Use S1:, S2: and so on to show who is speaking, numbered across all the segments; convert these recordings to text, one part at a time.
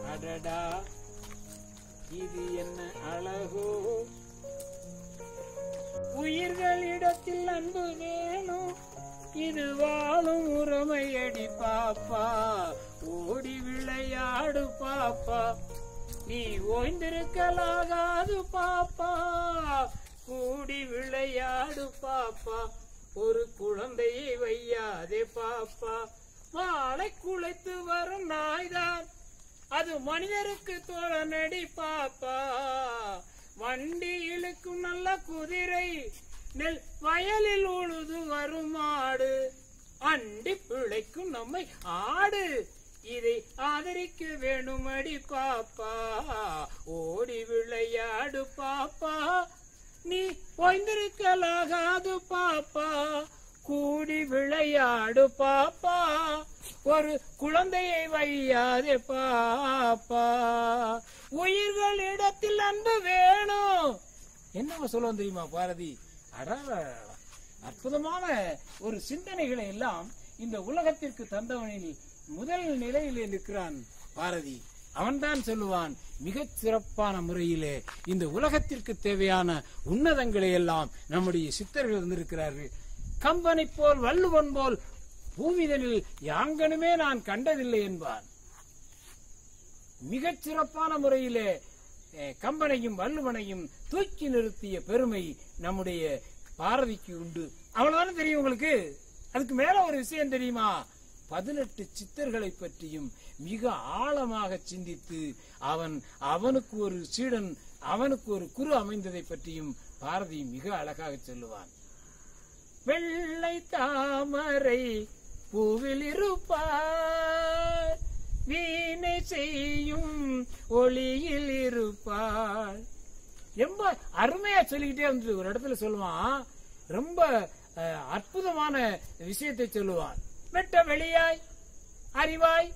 S1: அடடா இது என்ன அழகோ உயிர்களிடத்தில் அன்பு வேணும் இது வாழும் உரிமையடி பாப்பா ஓடி விளையாடு பாப்பா நீ ஓய்ந்திருக்கலாகாது பாப்பா கூடி விளையாடு பாப்பா ஒரு குழந்தையை வையாதே பாப்பா வாழை குலைத்து வரும் நாய்தான் அது மனிதருக்கு தோழனடி பாப்பா வண்டி இழுக்கும் நல்ல குதிரை நெல் வயலில் உழுது வரும் மாடு அண்டி பிழைக்கும் நம்மை ஆடு இதை ஆதரிக்க வேணுமடி பாப்பா ஓடி விளையாடு பாப்பா நீ ஓய்ந்திருக்கலாகாது பாப்பா கூடி விளையாடு பாப்பா ஒரு குழந்தையை வையாதே பாப்பா உயிர்களிடத்தில் அன்பு வேணும் என்னவா சொல்லுவோம் தெரியுமா பாரதி அடடா அற்புதமான ஒரு சிந்தனைகளை எல்லாம் இந்த உலகத்திற்கு தந்தவனில் முதல் நிலையிலே நிற்கிறான் பாரதி அவன்தான் சொல்லுவான் மிகச் சிறப்பான முறையிலே இந்த உலகத்திற்கு தேவையான உன்னதங்களை எல்லாம் நம்முடைய சித்தர்கள் இருந்திருக்கிறார்கள் கம்பனை போல் வள்ளுவன் போல் பூமிதனில் யாங்கனுமே நான் கண்டதில்லை என்பான் மிகச் சிறப்பான முறையிலே அஹ், கம்பனையும் வள்ளுவனையும் தூக்கி நிறுத்திய பெருமை நம்முடைய பாரதிக்கு உண்டு அவ்வளவுதானே தெரியும் உங்களுக்கு அதுக்கு மேல ஒரு விஷயம் தெரியுமா பதினெட்டு சித்தர்களை பற்றியும் மிக ஆழமாக சிந்தித்து அவன் அவனுக்கு ஒரு சீடன் அவனுக்கு ஒரு குரு அமைந்ததை பற்றியும் பாரதி மிக அழகாக சொல்லுவான் வெள்ளை தாமரை பூவில் இருப்பார் வீணை செய்யும் ஒளியில் இருப்பார் ரொம்ப அருமையா சொல்லிக்கிட்டே வந்து ஒரு இடத்துல சொல்லுவான் ரொம்ப அஹ், அற்புதமான விஷயத்தை சொல்லுவான் வெட்ட வெளியாய் அறிவாய்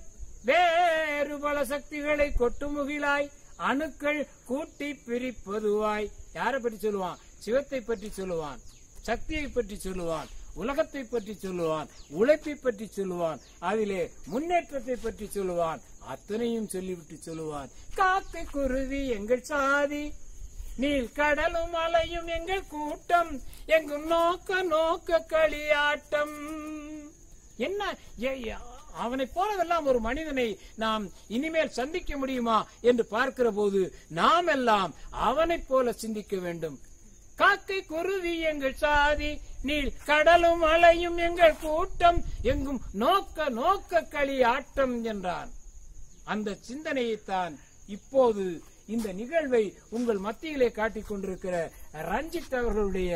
S1: வேறு பல சக்திகளை கொட்டுமுகிலாய் அணுக்கள் கூட்டி பிரிப்பதுவாய் யாரை பற்றி சொல்லுவான் சிவத்தை பற்றி சொல்லுவான் சக்தியை பற்றி சொல்லுவான் உலகத்தை பற்றி சொல்லுவான் உழைப்பை பற்றி சொல்லுவான் அதிலே முன்னேற்றத்தை பற்றி சொல்லுவான் அத்தனையும் சொல்லிவிட்டு சொல்லுவான் காக்கை குருவி எங்கள் சாதி நீல் கடலும் அலையும் எங்கள் கூட்டம் எங்கும் நோக்க நோக்க களியாட்டம் என்ன ஏ- ஏ- அவனைப் போலவெல்லாம் ஒரு மனிதனை நாம் இனிமேல் சந்திக்க முடியுமா என்று பார்க்கிற போது நாம் எல்லாம் அவனைப் போல சிந்திக்க வேண்டும் காக்கை குருவி எங்கள் சாதி நீல் கடலும் அலையும் எங்கள் கூட்டம் எங்கும் நோக்க நோக்க களி ஆட்டம் என்றான் அந்த சிந்தனையைத்தான் இப்போது இந்த நிகழ்வை உங்கள் மத்தியிலே காட்டிக் கொண்டிருக்கிற ரஞ்சித் அவர்களுடைய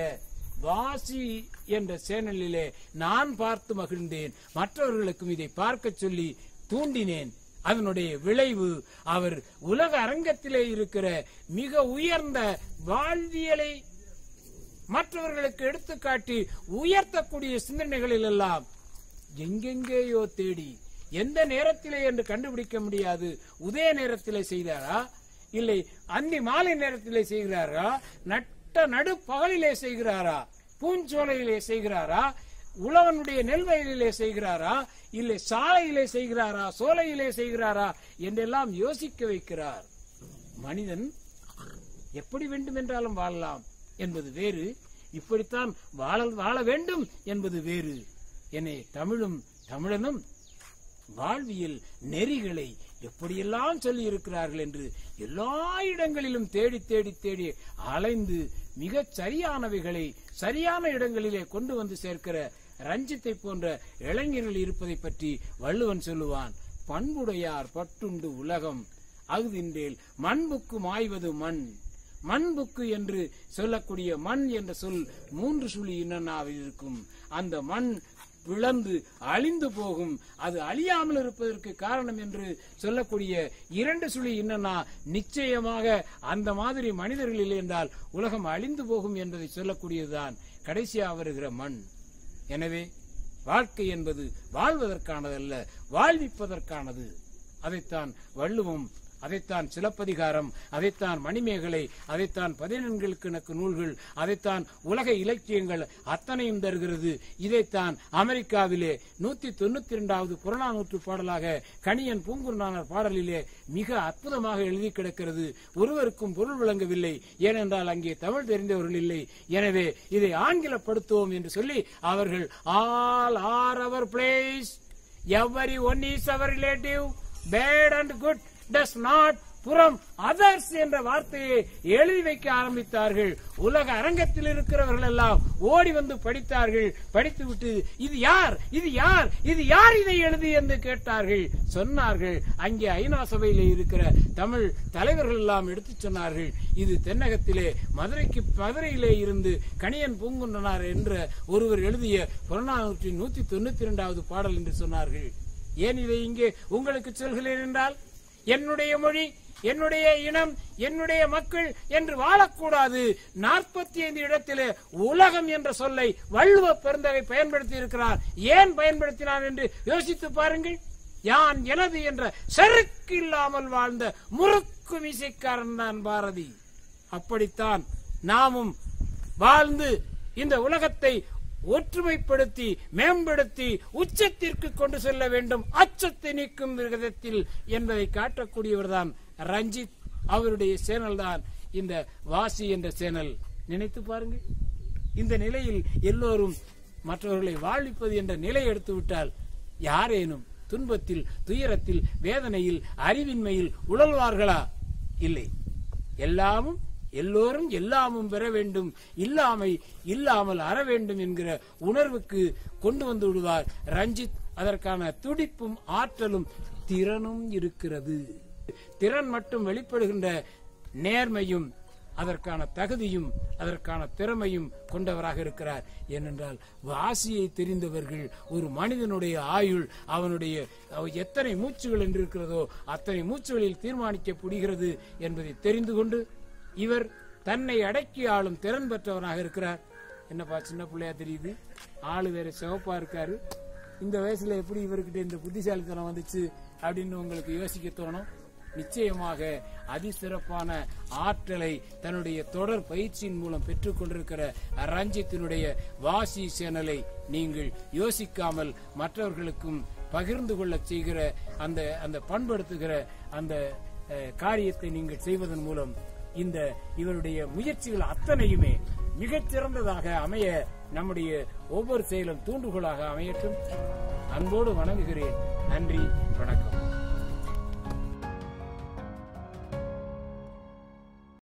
S1: வாசி என்ற சேனலிலே நான் பார்த்து மகிழ்ந்தேன் மற்றவர்களுக்கும் இதை பார்க்க சொல்லி தூண்டினேன் அதனுடைய விளைவு அவர் உலக அரங்கத்திலே இருக்கிற மிக உயர்ந்த வாழ்வியலை மற்றவர்களுக்கு எடுத்துக்காட்டி உயர்த்தக்கூடிய சிந்தனைகளில் எல்லாம் எங்கெங்கேயோ தேடி எந்த நேரத்திலே என்று கண்டுபிடிக்க முடியாது உதய நேரத்திலே செய்தாரா இல்லை அந்தி மாலை நேரத்திலே செய்கிறாரா நட்ட நடு பகலிலே செய்கிறாரா பூஞ்சோலையிலே செய்கிறாரா உழவனுடைய நெல் வயலிலே செய்கிறாரா இல்லை சாலையிலே செய்கிறாரா சோலையிலே செய்கிறாரா என்றெல்லாம் யோசிக்க வைக்கிறார் மனிதன் எப்படி வேண்டுமென்றாலும் வாழலாம் என்பது வேறு இப்படித்தான் வாழ வாழ வேண்டும் என்பது வேறு என்னை தமிழும் தமிழனும் வாழ்வியல் நெறிகளை எப்படியெல்லாம் சொல்லி இருக்கிறார்கள் என்று எல்லா இடங்களிலும் தேடி தேடி தேடி அலைந்து மிகச் சரியானவைகளை சரியான இடங்களிலே கொண்டு வந்து சேர்க்கிற ரஞ்சித்தை போன்ற இளைஞர்கள் இருப்பதை பற்றி வள்ளுவன் சொல்லுவான் பண்புடையார் பட்டுண்டு உலகம் அகுதின்றேல் மண்புக்கு மாய்வது மண் மண்புக்கு என்று சொல்லக்கூடிய மண் என்ற சொல் மூன்று சுழி இன்னனாவில் இருக்கும் அந்த மண் பிளந்து அழிந்து போகும் அது அழியாமல் இருப்பதற்கு காரணம் என்று சொல்லக்கூடிய இரண்டு சுழி இன்னனா நிச்சயமாக அந்த மாதிரி மனிதர்கள் இல்லை என்றால் உலகம் அழிந்து போகும் என்பதை சொல்லக்கூடியதுதான் கடைசியா வருகிற மண் எனவே வாழ்க்கை என்பது வாழ்வதற்கானதல்ல வாழ்விப்பதற்கானது அதைத்தான் வள்ளுவம் அதைத்தான் சிலப்பதிகாரம் அதைத்தான் மணிமேகலை அதைத்தான் பதினெண்களுக்கு நூல்கள் அதைத்தான் உலக இலக்கியங்கள் அத்தனையும் தருகிறது இதைத்தான் அமெரிக்காவிலே நூத்தி தொண்ணூத்தி இரண்டாவது புறநானூற்று பாடலாக கணியன் பூங்குருநானர் பாடலிலே மிக அற்புதமாக எழுதி கிடக்கிறது ஒருவருக்கும் பொருள் விளங்கவில்லை ஏனென்றால் அங்கே தமிழ் தெரிந்தவர்கள் இல்லை எனவே இதை ஆங்கிலப்படுத்துவோம் என்று சொல்லி அவர்கள் all are our place every one is our relative bad and good does not புறம் அதர்ஸ் என்ற வார்த்தையை எழுதி வைக்க ஆரம்பித்தார்கள் உலக அரங்கத்தில் இருக்கிறவர்கள் எல்லாம் ஓடி வந்து படித்தார்கள் படித்துவிட்டு இது யார் இது யார் இது யார் இதை எழுதி என்று கேட்டார்கள் சொன்னார்கள் அங்கே ஐநா சபையிலே இருக்கிற தமிழ் தலைவர்கள் எல்லாம் எடுத்து சொன்னார்கள் இது தென்னகத்திலே மதுரைக்கு மதுரையிலே இருந்து கணியன் பூங்குன்றனார் என்ற ஒருவர் எழுதிய புறநானூற்றின் நூத்தி தொண்ணூத்தி இரண்டாவது பாடல் என்று சொன்னார்கள் ஏன் இதை இங்கே உங்களுக்கு சொல்கிறேன் என்றால் என்னுடைய மொழி என்னுடைய இனம் என்னுடைய மக்கள் என்று வாழக்கூடாது நாற்பத்தி ஐந்து இடத்திலே உலகம் என்ற சொல்லை வள்ளுவ பெருந்தகை பயன்படுத்தி இருக்கிறார் ஏன் பயன்படுத்தினார் என்று யோசித்து பாருங்கள் யான் எனது என்ற செருக்கு இல்லாமல் வாழ்ந்த முறுக்கு மீசைக்காரன் தான் பாரதி அப்படித்தான் நாமும் வாழ்ந்து இந்த உலகத்தை ஒற்றுமைப்படுத்தி மேம்படுத்தி உச்சத்திற்கு கொண்டு செல்ல வேண்டும் அச்சத்தை நீக்கும் விதத்தில் என்பதை காட்டக்கூடியவர்தான் ரஞ்சித் அவருடைய சேனல் தான் இந்த வாசி என்ற சேனல் நினைத்து பாருங்கள் இந்த நிலையில் எல்லோரும் மற்றவர்களை வாழ்விப்பது என்ற நிலை எடுத்து விட்டால் யாரேனும் துன்பத்தில் துயரத்தில் வேதனையில் அறிவின்மையில் உழல்வார்களா இல்லை எல்லாமும் எல்லோரும் எல்லாமும் பெற வேண்டும் இல்லாமை இல்லாமல் அற வேண்டும் என்கிற உணர்வுக்கு கொண்டு வந்து விடுவார் ரஞ்சித் அதற்கான துடிப்பும் ஆற்றலும் திறனும் இருக்கிறது திறன் மட்டும் வெளிப்படுகின்ற நேர்மையும் அதற்கான தகுதியும் அதற்கான திறமையும் கொண்டவராக இருக்கிறார் ஏனென்றால் வாசியை தெரிந்தவர்கள் ஒரு மனிதனுடைய ஆயுள் அவனுடைய அவ- எத்தனை மூச்சுகள் என்று இருக்கிறதோ அத்தனை மூச்சுகளில் தீர்மானிக்கப்படுகிறது என்பதை தெரிந்து கொண்டு இவர் தன்னை அடக்கி ஆளும் திறன் பெற்றவனாக இருக்கிறார் என்னப்பா சின்ன பிள்ளையா தெரியுது ஆளு வேற சிவப்பா இருக்காரு இந்த வயசுல எப்படி இவர்கிட்ட இந்த புத்திசாலித்தனம் வந்துச்சு அப்படின்னு உங்களுக்கு யோசிக்க தோணும் நிச்சயமாக அதிசிறப்பான ஆற்றலை தன்னுடைய தொடர் பயிற்சியின் மூலம் பெற்றுக் கொண்டிருக்கிற ரஞ்சித்தினுடைய வாசி சேனலை நீங்கள் யோசிக்காமல் மற்றவர்களுக்கும் பகிர்ந்து கொள்ள செய்கிற அந்த அந்த பண்படுத்துகிற அந்த அஹ், காரியத்தை நீங்கள் செய்வதன் மூலம் இந்த இவருடைய முயற்சிகள் அத்தனையுமே மிகச் சிறந்ததாக அமைய நம்முடைய ஒவ்வொரு செயலும் தூண்டுகோலாக அமையட்டும் அன்போடு வணங்குகிறேன் நன்றி வணக்கம்